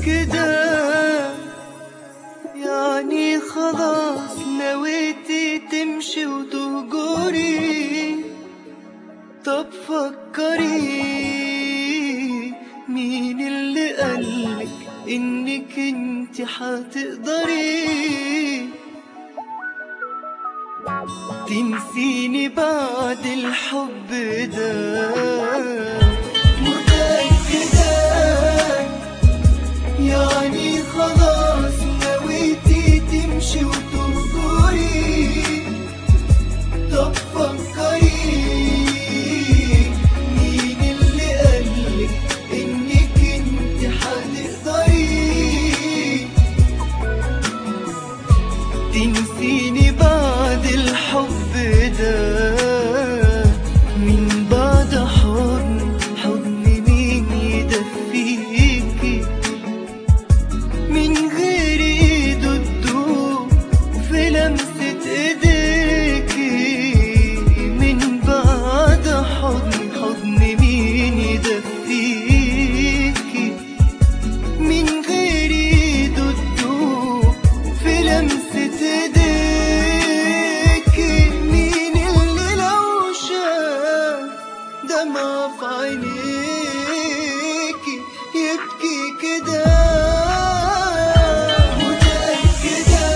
كده يعني خلاص نويتي تمشي وتهجري طب فكري مين اللي قالك انك انت حتقدري تنسيني بعد الحب ده متأكدة يعني خلاص نويتي تمشي وتهجري طب فكري مين اللي قالك انك انت حتقدري تنسيني بعد الحب ده من بعد حضن حضن مين يدفيكي من غير ايده تدوب في لمسة ايديكي من بعد حضن حضن مين يدفيكي من غير ايده تدوب في لمسة ايديكي مين اللي لو شاف دمع في عينيكي يبكي كده متأكدة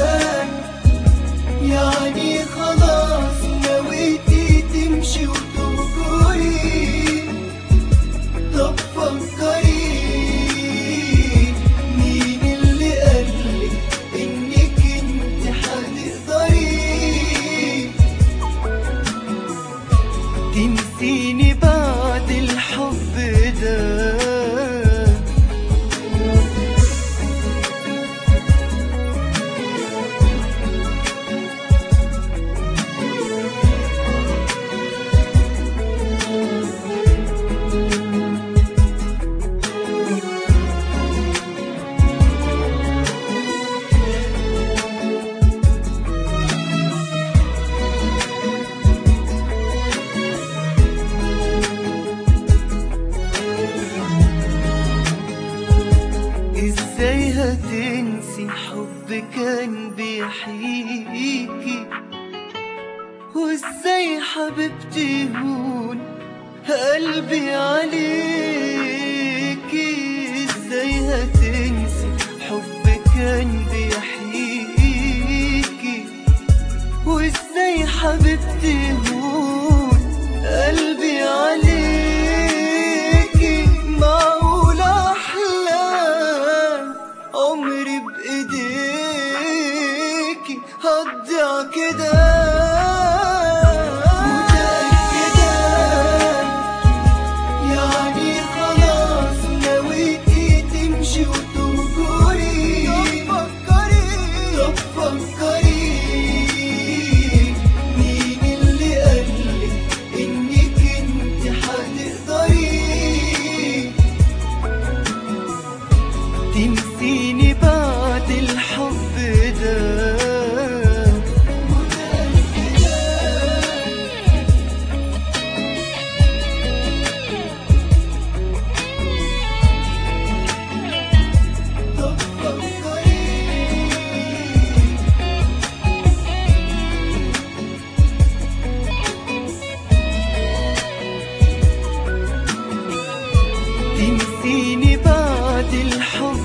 يعني خلاص نويتي تمشي وتهجري طب فكري مين اللي قالك انك انت حتقدري تنسيني بعد الحب ده ازاي هتنسي حب كان بيحييكي وازاي حبيبتي هون قلبي عليكي ازاي هتنسي حب كان بيحييكي وازاي حبيبتي هون قلبي عليكي معقول احلام عمري بايديكي هضيع كده متأكدة يعني خلاص نويتي تمشي وتهجري طب فكري مين اللي قالك انك انت حتقدري تنسيني بعد الحب ده متأكدة طب فكري تنسيني بعد الحب